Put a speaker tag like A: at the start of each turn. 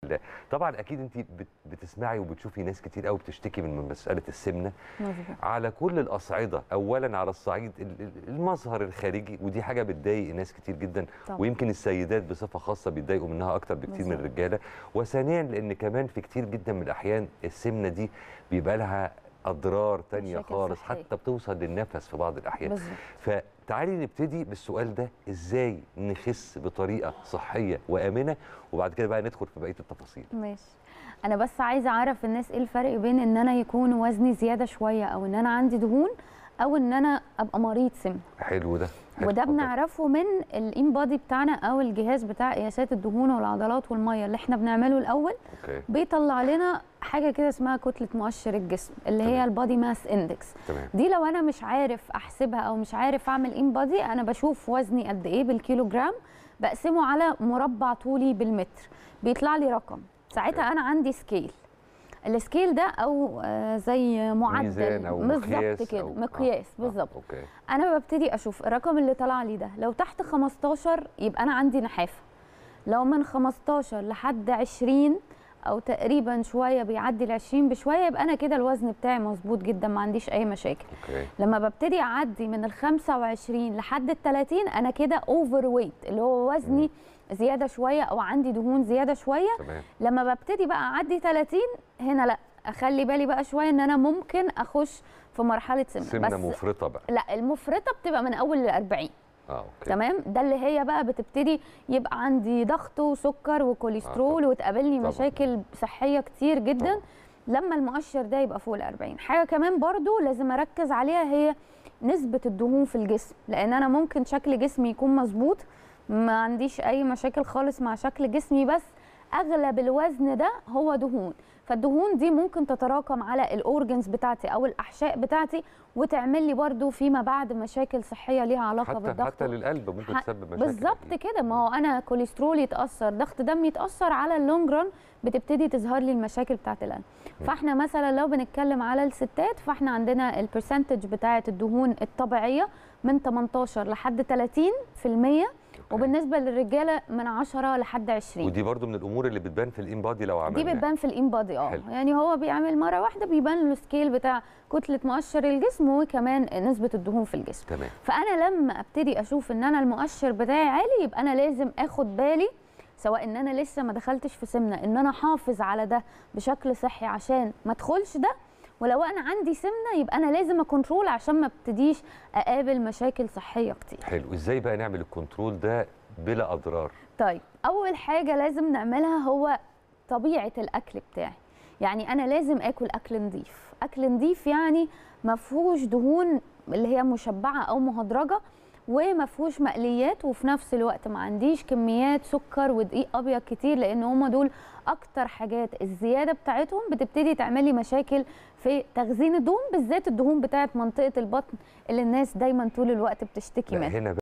A: الله طبعا اكيد انت بت- بتسمعي وبتشوفي ناس كتير قوي بتشتكي من مساله السمنه
B: مظبوط
A: على كل الاصعده اولا على الصعيد ال- ال- المظهر الخارجي ودي حاجه بتضايق ناس كتير جدا
B: طبعا.
A: ويمكن السيدات بصفه خاصه بيتضايقوا منها اكتر بكتير من
B: بالظبط.
A: الرجاله وثانيا لان كمان في كتير جدا من الاحيان السمنه دي بيبقى لها اضرار تانية
B: مشاكل
A: خالص
B: صحية.
A: حتى بتوصل للنفس في بعض الاحيان
B: بالظبط
A: فتعالي نبتدي بالسؤال ده ازاي نخس بطريقه صحيه وامنه وبعد كده بقى ندخل في بقيه التفاصيل
B: ماشي انا بس عايزه اعرف الناس ايه الفرق بين ان انا يكون وزني زياده شويه او ان انا عندي دهون او ان انا ابقى مريض سمنه
A: حلو ده حلو.
B: وده
A: اتفضل.
B: بنعرفه من الان بادي بتاعنا او الجهاز بتاع قياسات الدهون والعضلات والميه اللي احنا بنعمله الاول
A: اوكي
B: بيطلع لنا حاجه كده اسمها كتله مؤشر الجسم اللي هي
A: تمام.
B: البادي ماس اندكس
A: تمام
B: دي لو انا مش عارف احسبها او مش عارف اعمل ان بادي انا بشوف وزني قد ايه بالكيلو جرام بقسمه على مربع طولي بالمتر بيطلع لي رقم ساعتها
A: أوكي.
B: انا عندي سكيل السكيل ده او آه، زي معدل
A: ميزان او
B: بالظبط
A: مقياس
B: كده
A: أو-
B: مقياس
A: آه، آه،
B: بالظبط
A: اوكي
B: انا ببتدي اشوف الرقم اللي طلع لي ده لو تحت 15 يبقى انا عندي نحافه لو من 15 لحد 20 او تقريبا شويه بيعدي ال 20 بشويه يبقى انا كده الوزن بتاعي مظبوط جدا ما عنديش اي مشاكل
A: اوكي
B: لما ببتدي اعدي من ال 25 لحد ال 30 انا كده اوفر ويت اللي هو وزني زياده شويه او عندي دهون زياده شويه
A: تمام
B: لما ببتدي بقى اعدي 30 هنا لا اخلي بالي بقى شويه ان انا ممكن اخش في مرحله سمنه
A: سمنه
B: بس
A: مفرطه بقى
B: لا المفرطه بتبقى من اول ال 40
A: اه اوكي
B: تمام ده اللي هي بقى بتبتدي يبقى عندي ضغط وسكر وكوليسترول
A: طبعاً.
B: وتقابلني
A: طبعاً.
B: مشاكل صحيه كتير جدا
A: طبعاً.
B: لما المؤشر ده يبقى فوق ال 40 حاجه كمان برضو لازم اركز عليها هي نسبه الدهون في الجسم لان انا ممكن شكل جسمي يكون مظبوط ما عنديش اي مشاكل خالص مع شكل جسمي بس اغلب الوزن ده هو دهون فالدهون دي ممكن تتراكم على الاورجنز بتاعتي او الاحشاء بتاعتي وتعمل لي برضو فيما بعد مشاكل صحيه ليها علاقه
A: حتى
B: بالضغط
A: حتى للقلب ممكن
B: ح-
A: تسبب مشاكل
B: بالظبط
A: أكيد.
B: كده ما هو انا كوليسترول يتاثر ضغط دم يتاثر على اللونج ران بتبتدي تظهر لي المشاكل بتاعت القلب فاحنا مثلا لو بنتكلم على الستات فاحنا عندنا البرسنتج بتاعت الدهون الطبيعيه من 18 لحد 30% وبالنسبه للرجاله من 10 لحد 20
A: ودي برضو من الامور اللي بتبان في الان بادي لو
B: دي
A: عملناها
B: بتبان في الان بادي اه
A: حلو.
B: يعني هو بيعمل مره واحده بيبان له السكيل بتاع كتله مؤشر الجسم وكمان نسبه الدهون في الجسم
A: تمام
B: فانا لما ابتدي اشوف ان انا المؤشر بتاعي عالي يبقى انا لازم اخد بالي سواء ان انا لسه ما دخلتش في سمنه ان انا احافظ على ده بشكل صحي عشان ما ادخلش ده ولو انا عندي سمنه يبقى انا لازم اكنترول عشان ما ابتديش اقابل مشاكل صحيه كتير
A: حلو ازاي بقى نعمل الكنترول ده بلا اضرار
B: طيب اول حاجه لازم نعملها هو طبيعه الاكل بتاعي يعني انا لازم اكل اكل نظيف اكل نظيف يعني ما فيهوش دهون اللي هي مشبعه او مهدرجه وما فيهوش مقليات وفي نفس الوقت ما عنديش كميات سكر ودقيق ابيض كتير لان هم دول اكتر حاجات الزياده بتاعتهم بتبتدي تعملي مشاكل في تخزين الدهون بالذات الدهون بتاعت منطقه البطن اللي الناس دايما طول الوقت بتشتكي
A: لا
B: منها
A: هنا